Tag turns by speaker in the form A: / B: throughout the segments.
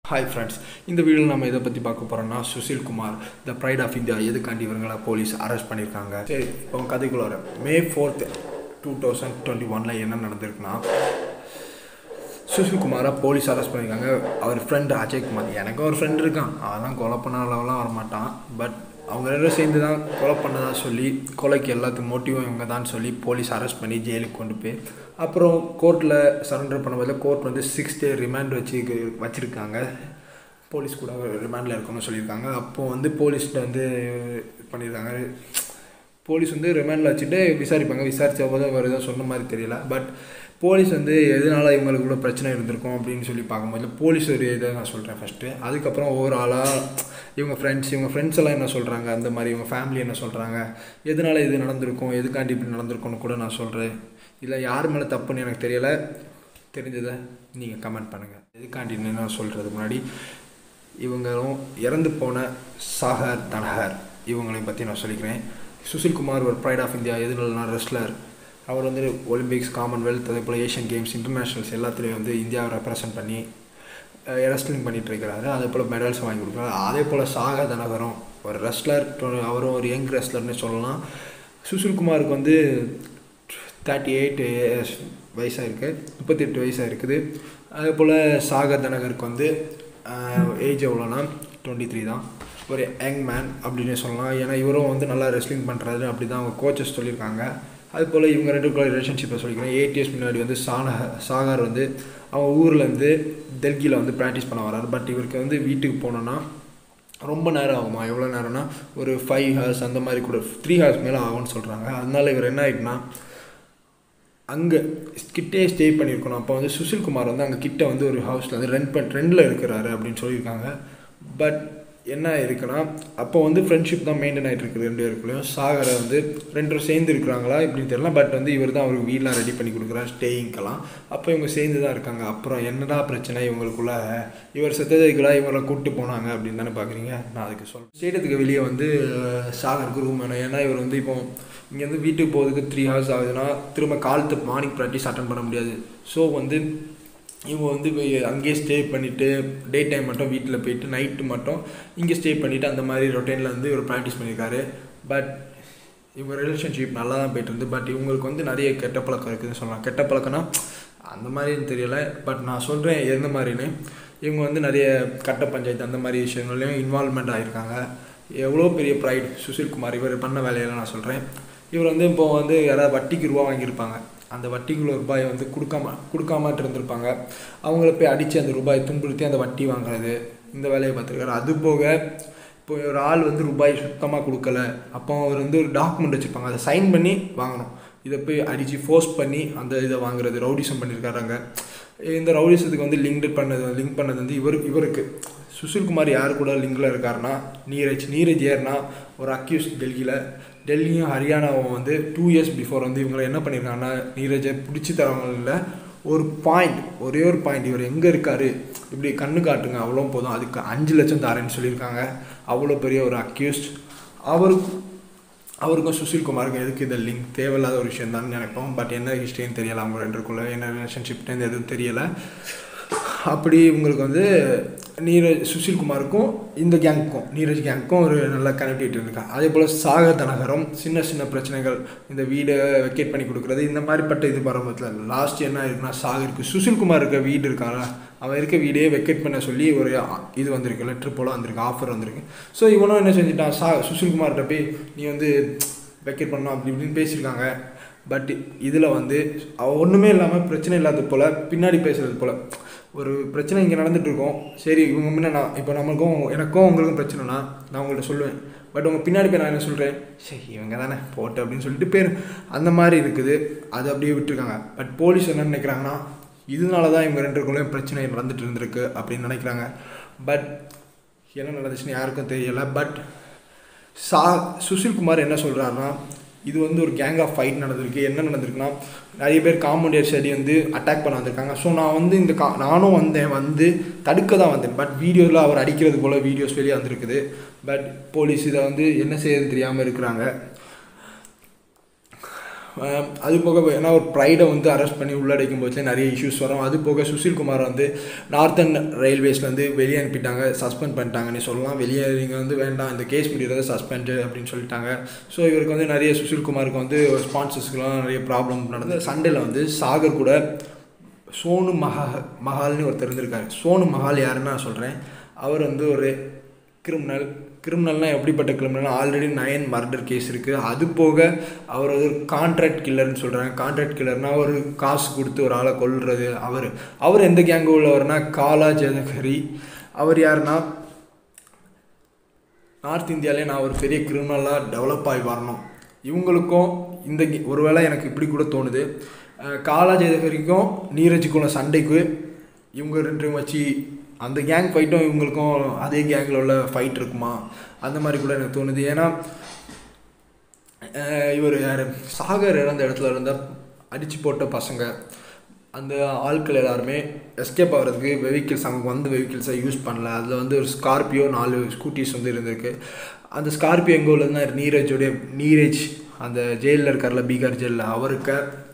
A: hi friends இந்த வீடியோவில் நம்ம இதை பற்றி பார்க்க போகிறோம்னா Sushil Kumar the pride of India எதுக்காண்டி இவங்களை போலீஸ் அரெஸ்ட் பண்ணியிருக்காங்க சரி இப்போ கதைக்குள்ள வர May fourth two thousand twenty ஒனில் என்ன நடந்திருக்குன்னா சுஷில் குமாரை போலீஸ் அரெஸ்ட் பண்ணியிருக்காங்க அவர் ஃப்ரெண்டு அஜய் குமார் எனக்கும் ஒரு ஃப்ரெண்ட் இருக்கான் அவன் கொலை பண்ண அளவுலாம் வரமாட்டான் பட் அவங்க ரெண்டும் சேர்ந்து தான் கொலை பண்ணதா சொல்லி கொலைக்கு எல்லாத்துக்கும் மோட்டிவும் இவங்க தான் சொல்லி போலீஸ் அரெஸ்ட் பண்ணி ஜெயிலுக்கு கொண்டு போய் அப்புறம் கோர்ட்டில் சரண்டர் பண்ணும்போது கோர்ட் வந்து சிக்ஸ் டே ரிமாண்ட் வச்சு வச்சுருக்காங்க போலீஸ் கூட ரிமாண்டில் இருக்கணும்னு சொல்லியிருக்காங்க அப்போது வந்து போலீஸ்கிட்ட வந்து பண்ணியிருக்காங்க போலீஸ் வந்து ரிமாண்டில் வச்சுட்டு விசாரிப்பாங்க விசாரித்த போது அவர் எதுவும் சொன்ன மாதிரி தெரியல பட் போலீஸ் வந்து எதனால இவங்களுக்குள்ள பிரச்சனை இருந்திருக்கும் அப்படின்னு சொல்லி பார்க்கும்போது போலீஸ் ஒரு இதை நான் சொல்கிறேன் ஃபஸ்ட்டு அதுக்கப்புறம் ஓவராலாக இவங்க ஃப்ரெண்ட்ஸ் இவங்க ஃப்ரெண்ட்ஸ் எல்லாம் என்ன சொல்கிறாங்க அந்த மாதிரி இவங்க ஃபேமிலி என்ன சொல்கிறாங்க எதனால இது நடந்திருக்கும் எதுக்காண்டி இப்படி நடந்திருக்கும்னு கூட நான் சொல்கிறேன் இல்லை யார் மேலே தப்புன்னு எனக்கு தெரியலை தெரிஞ்சதை நீங்கள் கமெண்ட் பண்ணுங்கள் எதுக்காண்டின்னு நான் சொல்கிறதுக்கு முன்னாடி இவங்களும் இறந்து போன சாகர் தனஹர் இவங்களையும் பற்றி நான் சொல்லிக்கிறேன் சுஷில்குமார் ஒரு ப்ரைட் ஆஃப் இந்தியா எதுனா ரெஸ்லர் அவர் வந்து ஒலிம்பிக்ஸ் காமன்வெல்த் அதே போல் ஏஷியன் கேம்ஸ் இன்டர்நேஷ்னல்ஸ் எல்லாத்துலேயும் வந்து இந்தியாவை ரெப்ரசன்ட் பண்ணி ரெஸ்லிங் பண்ணிகிட்டு இருக்கிறாரு அதே போல் மெடல்ஸ் வாங்கி கொடுக்குறாரு அதே போல் சாக தனகரும் ஒரு ரெஸ்லர் அவரும் ஒரு யங் ரெஸ்லர்னு சொல்லலாம் சுஷில்குமாருக்கு வந்து தேர்ட்டி எயிட் வயசாக இருக்குது முப்பத்தெட்டு வயசாக இருக்குது அதே போல் சாகர் தனகருக்கு வந்து ஏஜ் எவ்வளோனா டுவெண்ட்டி த்ரீ தான் ஒரு யங் மேன் அப்படின்னு சொல்லலாம் ஏன்னா இவரும் வந்து நல்லா ரெஸ்லிங் பண்ணுறாரு அப்படி தான் அவங்க கோச்சஸ் சொல்லியிருக்காங்க அது போல் இவங்க ரெண்டுக்குள்ள ரிலேஷன்ஷிப்பை சொல்லிக்கிறேன் எயிட் இயர்ஸ் முன்னாடி வந்து சான சாகர் வந்து அவங்க ஊர்லேருந்து டெல்கியில் வந்து ப்ராக்டிஸ் பண்ண வராரு பட் இவருக்கு வந்து வீட்டுக்கு போனோன்னா ரொம்ப நேரம் ஆகுமா எவ்வளோ நேரம்னா ஒரு ஃபைவ் ஹவர்ஸ் அந்த மாதிரி கூட த்ரீ ஹவர்ஸ் மேலே ஆகும்னு சொல்கிறாங்க அதனால இவர் என்ன ஆகிட்டுனா அங்கே கிட்டே ஸ்டே பண்ணியிருக்கணும் அப்போ வந்து சுஷில்குமார் வந்து அங்கே கிட்ட வந்து ஒரு ஹவுஸில் வந்து ரெண்ட் பண் ரெண்டில் இருக்கிறாரு அப்படின்னு சொல்லியிருக்காங்க பட் என்ன இருக்குன்னா அப்போ வந்து ஃப்ரெண்ட்ஷிப் தான் மெயின்டைன் ஆகிட்டு இருக்குது ரெண்டு பேருக்குள்ளேயும் சாகரை வந்து ரெண்டு பேரும் சேர்ந்து இருக்கிறாங்களா இப்படின்னு தெரியல பட் வந்து இவர் தான் அவருக்கு வீடெலாம் ரெடி பண்ணி கொடுக்குறாரு ஸ்டேயிங்கெல்லாம் அப்போ இவங்க சேர்ந்து தான் இருக்காங்க அப்புறம் என்னடா பிரச்சனை இவங்களுக்குள்ள இவர் செத்ததுக்குள்ள இவரை கூப்பிட்டு போனாங்க அப்படின்னு தானே பார்க்குறீங்க நான் அதுக்கு சொல்கிறேன் ஸ்டேடியத்துக்கு வெளியே வந்து சாகருக்கு ரூம் வேணும் ஏன்னா இவர் வந்து இப்போ இங்கேருந்து வீட்டுக்கு போகிறதுக்கு த்ரீ ஹவர்ஸ் ஆகுதுன்னா திரும்ப காலத்து மார்னிங் ப்ராக்டிஸ் அட்டன் பண்ண முடியாது ஸோ வந்து இவங்க வந்து அங்கேயே ஸ்டே பண்ணிவிட்டு டே டைம் மட்டும் வீட்டில் போயிட்டு நைட்டு மட்டும் இங்கே ஸ்டே பண்ணிவிட்டு அந்த மாதிரி ரொட்டீனில் வந்து இவர் ப்ராக்டிஸ் பண்ணியிருக்காரு பட் இவங்க ரிலேஷன்ஷிப் நல்லா தான் போயிட்டு இருந்து பட் இவங்களுக்கு வந்து நிறைய கெட்ட பழக்கம் இருக்குதுன்னு சொல்லலாம் கெட்ட பழக்கம்னா அந்த மாதிரின்னு தெரியல பட் நான் சொல்கிறேன் எந்த மாதிரின்னு இவங்க வந்து நிறைய கட்ட பஞ்சாயத்து அந்த மாதிரி விஷயங்கள்லையும் இன்வால்மெண்ட் ஆகியிருக்காங்க எவ்வளோ பெரிய ப்ரைட் சுஷில் குமார் இவர் பண்ண வேலையெல்லாம் நான் சொல்கிறேன் இவர் வந்து இப்போ வந்து யாராவது வட்டிக்கு ரூபா வாங்கியிருப்பாங்க அந்த வட்டிக்குள்ள ரூபாயை வந்து கொடுக்காம கொடுக்காமட்டு இருந்திருப்பாங்க அவங்கள போய் அடித்து அந்த ரூபாயை துன்புறுத்தி அந்த வட்டி வாங்குறது இந்த வேலையை பார்த்துருக்காரு அது போக இப்போ ஒரு ஆள் வந்து ரூபாய் சுத்தமாக கொடுக்கல அப்போ அவர் வந்து ஒரு டாக்குமெண்ட் வச்சுருப்பாங்க அதை சைன் பண்ணி வாங்கணும் இதை போய் அடித்து ஃபோர்ஸ் பண்ணி அந்த இதை வாங்குறது ரவுடிசம் பண்ணியிருக்காருங்க இந்த ரவுடிசத்துக்கு வந்து லிங்க்டு பண்ணது லிங்க் பண்ணது வந்து இவர் இவருக்கு சுஷில்குமார் யார் கூட லிங்கில் இருக்காருன்னா நீரஜ் நீரஜ் ஏர்னா ஒரு அக்யூஸ் டெல்லியில் டெல்லியும் ஹரியானாவும் வந்து டூ இயர்ஸ் பிஃபோர் வந்து இவங்களை என்ன பண்ணியிருக்காங்கன்னா நீரஜை பிடிச்சி தரவங்களில் ஒரு பாயிண்ட் ஒரே ஒரு பாயிண்ட் இவர் எங்கே இருக்கார் இப்படி கண்ணு காட்டுங்க அவ்வளோ போதும் அதுக்கு அஞ்சு லட்சம் தரேன்னு சொல்லியிருக்காங்க அவ்வளோ பெரிய ஒரு அக்யூஸ்ட் அவருக்கு அவருக்கும் சுஷில்குமாருக்கும் எதுக்கு இந்த லிங்க் தேவையில்லாத ஒரு விஷயம் தான் நினைப்போம் பட் என்ன ஹிஸ்ட்ரின்னு தெரியலை அவங்க ரெண்டுக்குள்ளே என்ன ரிலேஷன்ஷிப்னு எதுவும் தெரியலை அப்படி உங்களுக்கு வந்து நீரஜ் சுஷில்குமாருக்கும் இந்த கேங்க்கும் நீரஜ் கேங்க்கும் ஒரு நல்ல கனெக்டிவிட்டி இருக்கா அதே போல் சாகர் தனகரம் சின்ன சின்ன பிரச்சனைகள் இந்த வீடை வெக்கேட் பண்ணி கொடுக்குறது இந்த மாதிரிப்பட்ட இது பரம்பத்தில் லாஸ்ட் என்ன இருக்குன்னா சாகருக்கு சுஷில்குமார் இருக்க வீடு இருக்காங்களா அவன் இருக்க வீடே வெக்கேட் பண்ண சொல்லி ஒரு இது வந்திருக்கு லெட்ரு போல் வந்திருக்கு ஆஃபர் வந்திருக்கு ஸோ இவனும் என்ன செஞ்சுட்டான் சா சுஷில்குமார்கிட்ட போய் நீ வந்து வெக்கேட் பண்ணணும் அப்படி இப்படின்னு பேசியிருக்காங்க பட் இதில் வந்து அவள் ஒன்றுமே இல்லாமல் பிரச்சனை இல்லாத போல் பின்னாடி பேசுகிறது போல் ஒரு பிரச்சனை இங்கே நடந்துகிட்டு இருக்கோம் சரி இவங்க முன்ன நான் இப்போ நமக்கும் எனக்கும் உங்களுக்கும் பிரச்சனைனா நான் உங்கள்கிட்ட சொல்லுவேன் பட் உங்கள் பின்னாடி போய் நான் என்ன சொல்கிறேன் சரி இவங்க தானே போட்டு அப்படின்னு சொல்லிட்டு பேர் அந்த மாதிரி இருக்குது அது அப்படியே விட்டுருக்காங்க பட் போலீஸ் என்ன நினைக்கிறாங்கன்னா இதனால தான் இவங்க ரெண்டுக்குள்ளேயும் பிரச்சனை நடந்துட்டு இருந்திருக்கு அப்படின்னு நினைக்கிறாங்க பட் என்ன நடந்துச்சுன்னு யாருக்கும் தெரியலை பட் சா சுஷில்குமார் என்ன சொல்கிறாருன்னா இது வந்து ஒரு கேங் ஆஃப் ஃபைட் நடந்திருக்கு என்ன நடந்திருக்குன்னா நிறைய பேர் காம்பவுண்டியர் சைடு வந்து அட்டாக் பண்ண வந்திருக்காங்க ஸோ நான் வந்து இந்த கா நானும் வந்தேன் வந்து தடுக்க தான் வந்தேன் பட் வீடியோவில் அவர் அடிக்கிறது போல் வீடியோஸ் வெளியே வந்திருக்குது பட் போலீஸ் இதை வந்து என்ன செய்யறதுன்னு தெரியாமல் இருக்கிறாங்க அஹ் அது போக ஏன்னா ஒரு ப்ரைடை வந்து அரெஸ்ட் பண்ணி உள்ளடைக்கும் போது நிறைய இஷ்யூஸ் வரும் அது போக சுஷில்குமார் வந்து நார்த்தன் ரயில்வேஸ்லேருந்து வெளியே அனுப்பிட்டாங்க சஸ்பெண்ட் பண்ணிட்டாங்கன்னு சொல்லலாம் வெளியே நீங்கள் வந்து வேண்டாம் இந்த கேஸ் முடிகிறது சஸ்பெண்டு அப்படின்னு சொல்லிட்டாங்க ஸோ இவருக்கு வந்து நிறைய சுஷில்குமாருக்கு வந்து ஸ்பான்சர்ஸ்க்குலாம் நிறைய ப்ராப்ளம் நடந்தது சண்டேல வந்து சாகர் கூட சோனு மஹா மஹால்னு ஒருத்தர் இருந்திருக்காரு சோனு மஹால் யாருன்னு நான் சொல்கிறேன் அவர் வந்து ஒரு கிரிமினல் கிரிமினல்னால் எப்படிப்பட்ட criminal already nine murder case இருக்குது அது போக அவர் ஒரு கான்ட்ராக்ட் கில்லர்னு சொல்கிறாங்க கான்ட்ராக்ட் கில்லர்னால் ஒரு காசு கொடுத்து ஒரு ஆளை கொல்றது அவர் அவர் எந்த கேங்கு உள்ளவர்னா காலா ஜெதகரி அவர் யாருன்னா நார்த் இந்தியாவிலே நான் ஒரு பெரிய கிரிமினலாக டெவலப் ஆகி வரணும் இவங்களுக்கும் இந்த கே- ஒருவேளை எனக்கு இப்படி கூட தோணுது அஹ் காலா ஜெயதகரிக்கும் நீரஜுக்குள்ள சண்டைக்கு இவங்க ரெண்டும் வச்சு அந்த கேங் ஃபைட்டும் இவங்களுக்கும் அதே கேங்கில் உள்ள ஃபைட் இருக்குமா அந்த மாதிரி கூட எனக்கு தோணுது ஏன்னா இவர் யார் சாகர் இறந்த இடத்துல இருந்த அடித்து போட்ட பசங்க அந்த ஆட்கள் எல்லாருமே எஸ்கேப் ஆகிறதுக்கு வெஹிக்கிள்ஸ் அவங்க வந்த வெஹிக்கிள்ஸை யூஸ் பண்ணல அதில் வந்து ஒரு ஸ்கார்பியோ நாலு ஸ்கூட்டிஸ் வந்து இருந்திருக்கு அந்த ஸ்கார்பியோ எங்கே உள்ளதுன்னா நீரஜோடைய நீரஜ் அந்த ஜெயிலில் இருக்கார்ல பீகார் ஜெயிலில் அவருக்கு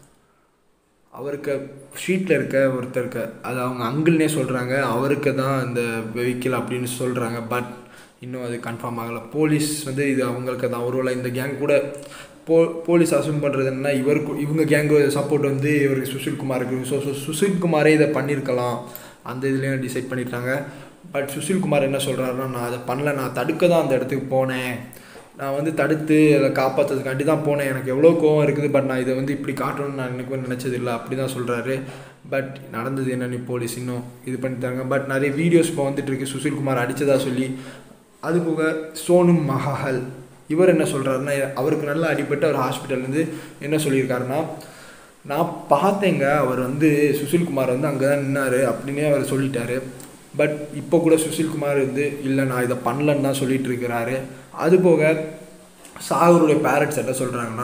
A: அவருக்கு ஷீட்டில் இருக்க ஒருத்தருக்கு அது அவங்க அங்கிள்னே சொல்கிறாங்க அவருக்கு தான் இந்த வெஹிக்கிள் அப்படின்னு சொல்கிறாங்க பட் இன்னும் அது கன்ஃபார்ம் ஆகலை போலீஸ் வந்து இது அவங்களுக்கு தான் ஒருவேளை இந்த கேங் கூட போ போலீஸ் அசூம் பண்ணுறது என்ன இவருக்கு இவங்க கேங்கு சப்போர்ட் வந்து இவருக்கு சுஷில்குமாருக்கு ஸோ ஸோ சுஷில்குமாரே இதை பண்ணியிருக்கலாம் அந்த இதுலேயும் டிசைட் பண்ணிட்டாங்க பட் சுஷில்குமார் என்ன சொல்கிறாருன்னா நான் அதை பண்ணல நான் தடுக்க தான் அந்த இடத்துக்கு போனேன் நான் வந்து தடுத்து அதை காப்பாற்றுறதுக்காண்டி தான் போனேன் எனக்கு எவ்வளோ கோவம் இருக்குது பட் நான் இதை வந்து இப்படி காட்டணும்னு நான் எனக்கு நினச்சது இல்லை அப்படி தான் சொல்கிறாரு பட் நடந்தது என்னன்னு போலீஸ் இன்னும் இது பண்ணிட்டாங்க பட் நிறைய வீடியோஸ் இப்போ வந்துட்டு இருக்கு சுஷில்குமார் அடித்ததா சொல்லி அது போக சோனு மஹால் இவர் என்ன சொல்கிறாருன்னா அவருக்கு நல்லா அடிபட்டு அவர் ஹாஸ்பிட்டல்லேருந்து என்ன சொல்லியிருக்காருன்னா நான் பார்த்தேங்க அவர் வந்து சுஷில்குமார் வந்து அங்கே தான் நின்னார் அப்படின்னே அவர் சொல்லிட்டாரு பட் இப்போ கூட சுஷில்குமார் வந்து இல்லை நான் இதை பண்ணலன்னு தான் சொல்லிட்டு இருக்கிறாரு அது போக சாகருடைய பேரண்ட்ஸ் என்ன சொல்கிறாங்கன்னா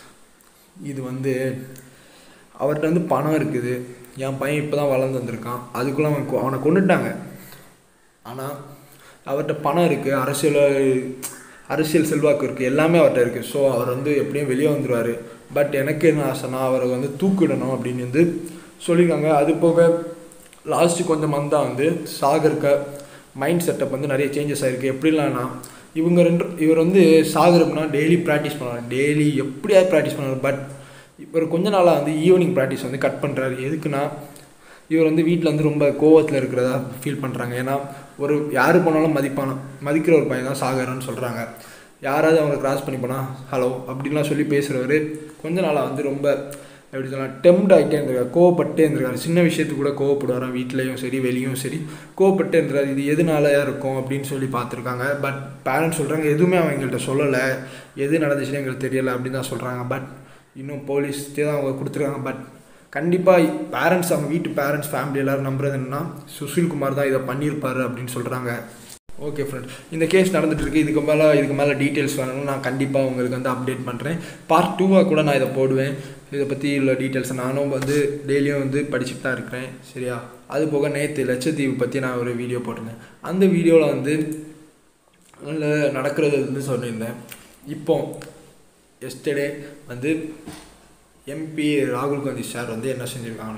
A: இது வந்து அவர்கிட்ட வந்து பணம் இருக்குது என் பையன் இப்போ தான் வளர்ந்து வந்திருக்கான் அதுக்குள்ளே அவன் கொ- அவனை கொண்டுட்டாங்க ஆனால் அவர்கிட்ட பணம் இருக்குது அரசியல் அரசியல் செல்வாக்கு இருக்குது எல்லாமே அவர்கிட்ட இருக்குது ஸோ அவர் வந்து எப்படியும் வெளியே வந்துடுவார் பட் எனக்கு என்ன ஆசைனா அவரை வந்து தூக்கிடணும் அப்படின்னு வந்து சொல்லியிருக்காங்க அது போக லாஸ்ட்டு கொஞ்சம் மந்தாக வந்து சாகருக்கு மைண்ட் செட்டப் வந்து நிறைய சேஞ்சஸ் ஆகிருக்கு எப்படிலாம்னா இவங்க ரெண்டு இவர் வந்து சாகருக்குனா டெய்லி ப்ராக்டிஸ் பண்ணுவார் டெய்லி எப்படியாவது ப்ராக்டிஸ் பண்ணுவார் பட் இவர் கொஞ்ச நாளாக வந்து ஈவினிங் ப்ராக்டிஸ் வந்து கட் பண்ணுறாரு எதுக்குன்னா இவர் வந்து வீட்டில் வந்து ரொம்ப கோவத்தில் இருக்கிறதா ஃபீல் பண்ணுறாங்க ஏன்னா ஒரு யார் போனாலும் மதிப்பான மதிக்கிற ஒரு பையன் தான் சாகரன்னு சொல்கிறாங்க யாராவது அவங்க கிராஸ் பண்ணி போனால் ஹலோ அப்படின்லாம் சொல்லி பேசுகிறவர் கொஞ்ச நாளாக வந்து ரொம்ப எப்படி சொல்லலாம் டெம்ட் ஆகிட்டே இருந்திருக்காரு கோவப்பட்டே இருந்திருக்காரு சின்ன விஷயத்துக்கு கூட கோவப்படுவாராம் வீட்லேயும் சரி வெளியும் சரி கோவப்பட்டே இருந்திருக்காரு இது எதனால இருக்கும் அப்படின்னு சொல்லி பார்த்துருக்காங்க பட் பேரண்ட்ஸ் சொல்கிறாங்க எதுவுமே அவங்க எங்கள்கிட்ட சொல்லலை எது நடந்துச்சுன்னு எங்களுக்கு தெரியலை அப்படின்னு தான் சொல்கிறாங்க பட் இன்னும் போலீஸ்க்கே தான் அவங்க கொடுத்துருக்காங்க பட் கண்டிப்பாக பேரண்ட்ஸ் அவங்க வீட்டு பேரண்ட்ஸ் ஃபேமிலி எல்லாரும் நம்புறது என்னன்னா சுஷில்குமார் தான் இதை பண்ணியிருப்பாரு அப்படின்னு சொல்கிறாங்க ஓகே ஃப்ரெண்ட் இந்த கேஸ் நடந்துட்டு இருக்கு இதுக்கு மேலே இதுக்கு மேலே டீட்டெயில்ஸ் வேணும்னு நான் கண்டிப்பாக உங்களுக்கு வந்து அப்டேட் பண்ணுறேன் பார்ட் டூவாக கூட நான் இதை போடுவேன் இதை பற்றி உள்ள டீட்டெயில்ஸ் நானும் வந்து டெய்லியும் வந்து படிச்சுட்டு தான் இருக்கிறேன் சரியா அது போக நேற்று லட்சத்தீவு பற்றி நான் ஒரு வீடியோ போட்டிருந்தேன் அந்த வீடியோவில் வந்து அதில் நடக்கிறது வந்து சொல்லியிருந்தேன் இப்போ எஸ்டர்டே வந்து எம்பி ராகுல் காந்தி சார் வந்து என்ன செஞ்சுருக்காங்க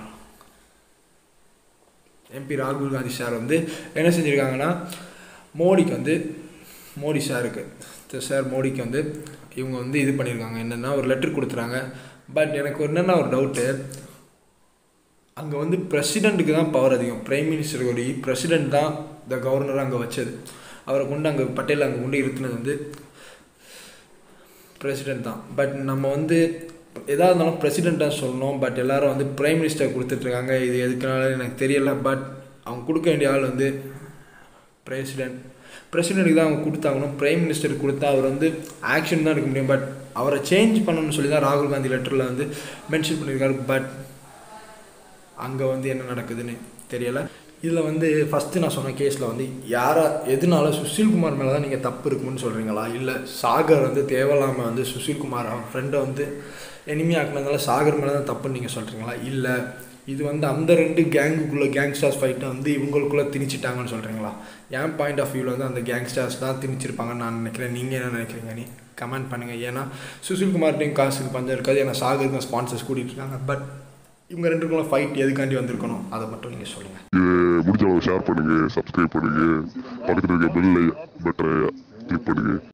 A: எம்பி ராகுல் காந்தி சார் வந்து என்ன செஞ்சுருக்காங்கன்னா மோடிக்கு வந்து மோடி சாருக்கு சார் மோடிக்கு வந்து இவங்க வந்து இது பண்ணியிருக்காங்க என்னென்னா ஒரு லெட்டர் கொடுத்துறாங்க பட் எனக்கு என்னென்னா ஒரு டவுட்டு அங்கே வந்து பிரசிடெண்ட்டுக்கு தான் பவர் அதிகம் பிரைம் மினிஸ்டருடைய பிரசிடெண்ட் தான் இந்த கவர்னரை அங்கே வச்சது அவரை கொண்டு அங்கே பட்டேல் அங்கே கொண்டு இருத்துனது வந்து பிரசிடெண்ட் தான் பட் நம்ம வந்து எதாக இருந்தாலும் பிரசிடெண்ட்டாக சொல்லணும் பட் எல்லாரும் வந்து பிரைம் மினிஸ்டர் கொடுத்துட்ருக்காங்க இது எதுக்குனால எனக்கு தெரியல பட் அவங்க கொடுக்க வேண்டிய ஆள் வந்து பிரசிடெண்ட் பிரசிடெண்ட்டுக்கு தான் அவங்க கொடுத்தாங்கணும் பிரைம் மினிஸ்டருக்கு கொடுத்தா அவர் வந்து ஆக்ஷன் தான் எடுக்க முடியும் பட் அவரை சேஞ்ச் பண்ணணும்னு சொல்லி தான் ராகுல் காந்தி லெட்டரில் வந்து மென்ஷன் பண்ணியிருக்காரு பட் அங்கே வந்து என்ன நடக்குதுன்னு தெரியலை இதில் வந்து ஃபஸ்ட்டு நான் சொன்ன கேஸில் வந்து யாரா எதனால சுஷில்குமார் மேலே தான் நீங்கள் தப்பு இருக்குன்னு சொல்கிறீங்களா இல்லை சாகர் வந்து தேவையில்லாமல் வந்து சுஷில்குமார் அவன் ஃப்ரெண்டை வந்து எனிமி ஆக்குனதால சாகர் மேலே தான் தப்புன்னு நீங்கள் சொல்கிறீங்களா இல்லை இது வந்து அந்த ரெண்டு கேங்குக்குள்ளே கேங்ஸ்டர்ஸ் ஃபைட்டை வந்து இவங்களுக்குள்ளே திணிச்சிட்டாங்கன்னு சொல்கிறீங்களா என் பாயிண்ட் ஆஃப் வியூவில் வந்து அந்த கேங்ஸ்டர்ஸ் தான் திணிச்சிருப்பாங்கன்னு நான் நினைக்கிறேன் நீங்கள் என்ன நினைக்கிறீங்க நீ கமெண்ட் பண்ணுங்கள் ஏன்னா சுசில்குமார்ட்டையும் காசுக்கு பஞ்சம் இருக்காது ஏன்னா சாகருக்கு ஸ்பான்சர்ஸ் கூட்டிகிட்டு இருக்காங்க பட் இவங்க ரெண்டுக்குள்ள ஃபைட் எதுக்காண்டி வந்திருக்கணும் அதை மட்டும் நீங்கள் சொல்லுங்கள்
B: இது முடிஞ்ச அளவு ஷேர் பண்ணுங்க சப்ஸ்கிரைப் பண்ணுங்க பக்கத்துல இருக்க பெல் பட்டனை கிளிக் பண்ணுங்க